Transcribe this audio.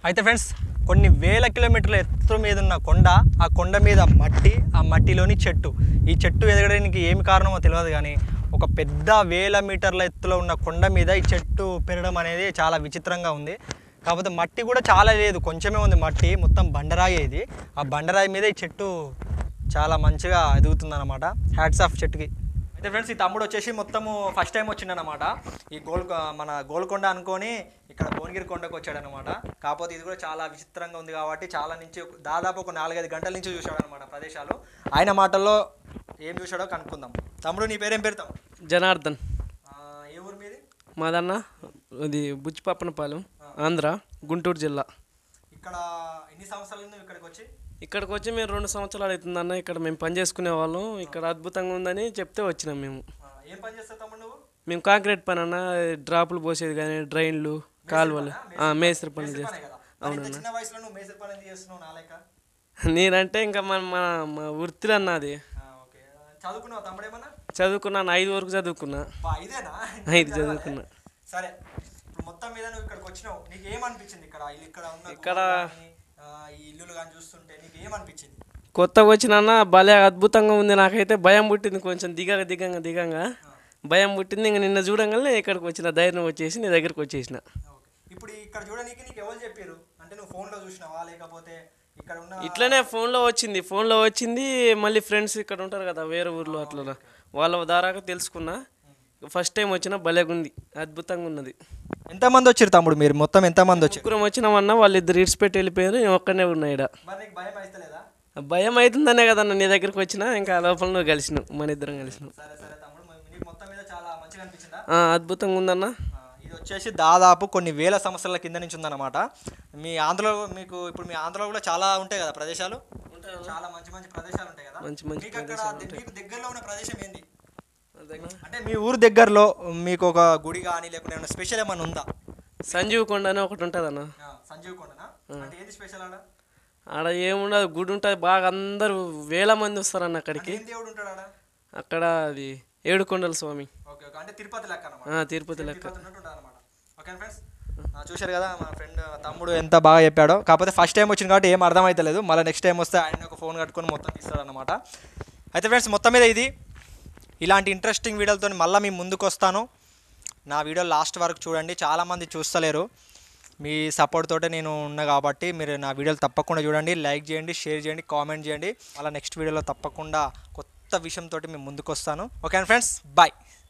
అయితే ఫ్రెండ్స్ కొన్ని వేల కిలోమీటర్ల ఎత్తు మీద ఉన్న కొండ ఆ కొండ మీద మట్టి ఆ మట్టిలోని చెట్టు ఈ చెట్టు ఎదగడానికి ఏమి కారణమో తెలియదు కానీ ఒక పెద్ద వేల మీటర్ల ఎత్తులో ఉన్న కొండ మీద ఈ చెట్టు పెరగడం అనేది చాలా విచిత్రంగా ఉంది కాకపోతే మట్టి కూడా చాలా లేదు కొంచెమే ఉంది మట్టి మొత్తం బండరాయి ఇది ఆ బండరాయి మీద ఈ చెట్టు చాలా మంచిగా ఎదుగుతుంది అనమాట హ్యాట్స్ ఆఫ్ చెట్టుకి అయితే ఫ్రెండ్స్ ఈ తమ్ముడు వచ్చేసి మొత్తము ఫస్ట్ టైం వచ్చిండనమాట ఈ గోల్ మన గోల్కొండ అనుకొని ఇక్కడ భువనగిరి కొండకు వచ్చాడనమాట కాకపోతే ఇది కూడా చాలా విచిత్రంగా ఉంది కాబట్టి చాలా నుంచి ఒక- దాదాపు ఒక నాలుగైదు గంటల నుంచి చూశాడనమాట ప్రదేశాలు ఆయన మాటల్లో ఏం చూశాడో కనుక్కుందాం తమ్ముడు నీ పేరేం పేరు తమ్ముడు జనార్దన్ ఆ, ఏ ఊరు మీది మాదన్న ఇది బుచ్చిపప్పనపాలెం ఆంధ్ర గుంటూరు జిల్లా ఇక్కడ ఎన్ని సంవత్సరాలు నువ్వు ఇక్కడికి వచ్చి ఇక్కడికి వచ్చి మేము రెండు సంవత్సరాలు అవుతుందన్న ఇక్కడ మేము పని చేసుకునే వాళ్ళం ఇక్కడ అద్భుతంగా ఉందని చెప్తే వచ్చినాం మేము ఆ, ఏం పని చేస్తావు తమ్ముడు నువ్వు మేము కాంక్రీట్ పని అన్న డ్రాపులు పోసేది కానీ డ్రైన్లు కాలువలు ఆ, మేస్త్రి పని పనే చేస్తాం కదా మరి ఇంత చిన్న వయసులో నువ్వు మేసర్ పని ఎందుకు చేస్తున్నావు నాలేక నేనంటే ఇంకా మన మన మా వృత్తిలో అన్నది ఆ, ఓకే చదువుకున్నావు తమ్ముడు ఏమన్నా చదువుకున్నాను ఐదు వరకు చదువుకున్నా బా, ఇదేనా ఐదు చదువుకున్నా సరే ఇప్పుడు మొత్తం మీద నువ్వు ఇక్కడికి వచ్చినావు నీకు ఏమనిపించింది ఇక్కడ ఇల్లు ఇక్కడ ఉన్న ఇక్కడ- గుహలు గానీ, ఆ, ఈ ఇల్లులు కానీ చూస్తుంటే నీకు ఏమనిపించింది కొత్తగా వచ్చిన భలే అద్భుతంగా ఉంది నాకైతే భయం పుట్టింది కొంచెం దిగగా దిగంగా దిగంగా భయం పుట్టింది ఇంక నిన్న చూడంగానే ఇక్కడికి వచ్చిన ధైర్యం వచ్చేసి నీ దగ్గరికి వచ్చేసిన ఓకే ఇప్పుడు ఇక్కడ చూడడానికి నీకు ఎవరు చెప్పారు అంటే నువ్వు ఫోన్లో చూసినావా లేకపోతే ఇక్కడ ఉన్న ఇట్లనే ఫోన్లో వచ్చింది ఫోన్లో వచ్చింది మళ్ళీ ఫ్రెండ్స్ ఇక్కడ ఉంటారు కదా వేరే ఊర్లో అట్లా వాళ్ళ దారాగా తెలుసుకున్నా ఫస్ట్ టైం వచ్చిన భలేగుంది అద్భుతంగా ఉన్నది ఎంతమంది వచ్చారు తమ్ముడు మీరు మొత్తం ఎంతమంది వచ్చారు ముగ్గురం వచ్చినామన్నా వాళ్ళు ఇద్దరు ఇడిచి పెట్టి వెళ్ళిపోయారు నేను ఒక్కనే ఉన్నా ఈడ మరి నీకు భయం అవుతలేదా భయం అవుతుందనే కదన్న నీ దగ్గరికి వచ్చినా ఇంకా లోపల నువ్వు కలిసినావు మన ఇద్దరం కలిసినావు సరే సరే తమ్ముడు మరి నీకు మొత్తం మీద చాలా మంచిగా అనిపించిందా ఆ, అద్భుతంగా ఉందన్న ఆ, ఇది వచ్చేసి దాదాపు కొన్ని వేల సంవత్సరాల కింద నుంచి ఉందన్నమాట మీ ఆంధ్రలో మీకు ఇప్పుడు మీ ఆంధ్రలో కూడా చాలా ఉంటాయి కదా ప్రదేశాలు చాలా మంచి మంచి ప్రదేశాలు ఉంటాయి కదా మంచి మంచి మీకు అక్కడ మీకు దగ్గరలో ఉన్న ప్రదేశం ఏంది అదేనా? అంటే మీ ఊరు దగ్గరలో మీకు ఒక గుడి కానీ లేకుంటే ఏమైనా స్పెషల్ ఏమైనా ఉందా సంజీవ్ కొండ అని ఒకటి ఉంటుంది అన్న ఆ, సంజీవ్ కొండనా అంటే ఏది స్పెషల్ ఆడ ఆడ ఏముండదు గుడి ఉంటుంది బాగా అందరూ వేల మంది వస్తారన్న అక్కడికి ఏం దేవుడు ఉంటాడు ఆడ అక్కడ అది ఏడుకొండల స్వామి ఓకే ఓకే అంటే తిరుపతి లెక్క అనమాట ఆ, తిరుపతి లెక్క తిరుపతి ఉన్నట్టు ఉంటుంది అనమాట ఓకే ఫ్రెండ్స్ చూశారు కదా మా ఫ్రెండ్ తమ్ముడు ఎంత బాగా చెప్పాడో కాకపోతే ఫస్ట్ టైం వచ్చింది కాబట్టి ఏం అర్థం అవుతలేదు మళ్ళీ నెక్స్ట్ టైం వస్తే ఆయన ఒక ఫోన్ కట్టుకొని మొత్తం తీస్తాడు అనమాట అయితే ఫ్రెండ్స్ మొత్తం మీద ఇది ఇలాంటి ఇంట్రెస్టింగ్ వీడియోలతో మళ్ళీ మీ ముందుకు వస్తాను నా వీడియో లాస్ట్ వరకు చూడండి చాలామంది చూస్తలేరు మీ సపోర్ట్ తోటే నేను ఉన్నా కాబట్టి మీరు నా వీడియోలు తప్పకుండా చూడండి లైక్ చేయండి షేర్ చేయండి కామెంట్ చేయండి మళ్ళీ నెక్స్ట్ వీడియోలో తప్పకుండా కొత్త విషయంతో మేము ముందుకు వస్తాను ఓకే ఫ్రెండ్స్ బాయ్